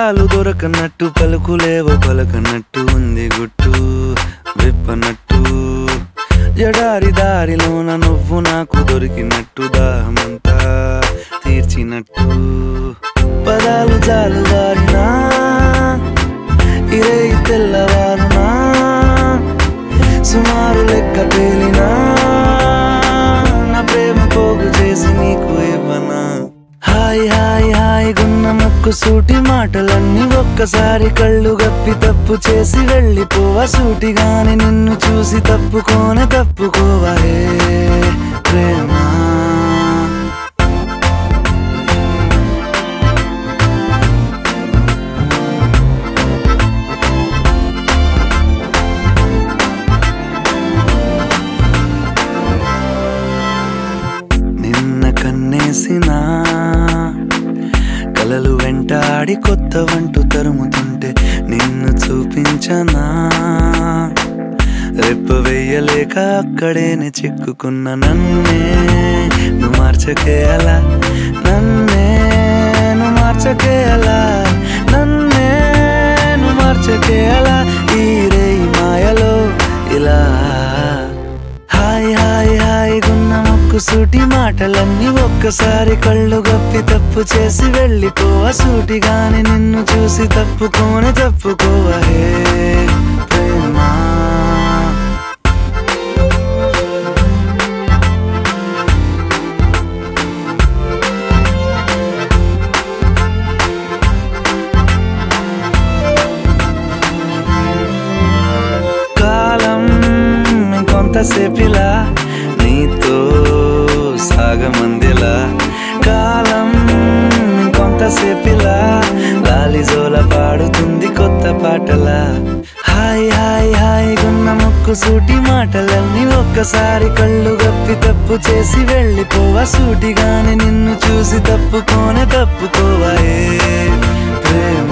పదాలు దొరకనట్టు పలుకులేవో పలకనట్టు ఉంది గుట్టు విప్పనట్టు ఎడారి దారిలోన నువ్వు నాకు దొరికినట్టు దాహమంతా తీర్చినట్టు పదాలు జాలువారినా ఇరే తెల్లవారునా సుమారు లెక్క పేలినా నా ప్రేమ పోగు చేసి నీకు ఇవ్వనా హాయ్ హాయ్ హాయ్ గున్న ముక్కు సూటి మాటలన్నీ ఒక్కసారి కళ్ళు గప్పి తప్పు చేసి వెళ్ళిపోవా సూటిగాని నిన్ను చూసి తప్పుకోనే తప్పుకోవా హే ప్రేమ నిన్న కన్నేసిన కలలు వెంటాడి కొత్త వంటు తరుముతుంటే నిన్ను చూపించనా రెప్ప వెయ్యలేక అక్కడేనే చిక్కుకున్న నన్నే నువ్వు మార్చకే అలా నన్నే నువ్వు మార్చకే అలా నన్నే నువ్వు మార్చకే అలా ఈ రేయి మాయలో ఇలా హాయ్ హాయ్ హాయ్ గున్న మొక్కు సూటి మాటలన్నీ ఒక్కసారి కళ్ళు గప్పి తప్పు చేసి వెళ్ళిపోవా సూటిగాని నిన్ను చూసి తప్పుకోని తప్పుకోవా హే ప్రేమ కాలం ఇంకొంతసేపిలా నీతో సాగమందిలా కాలం ఇంకొంతసేపిలా లాలిజోల పాడుతుంది కొత్త పాటలా హాయ్ హాయ్ హాయ్ గున్న ముక్కు సూటి మాటలన్నీ ఒక్కసారి కళ్ళు గప్పి తప్పు చేసి వెళ్ళిపోవా సూటిగాని నిన్ను చూసి తప్పుకోనే తప్పుకోవా ఏ ప్రేమ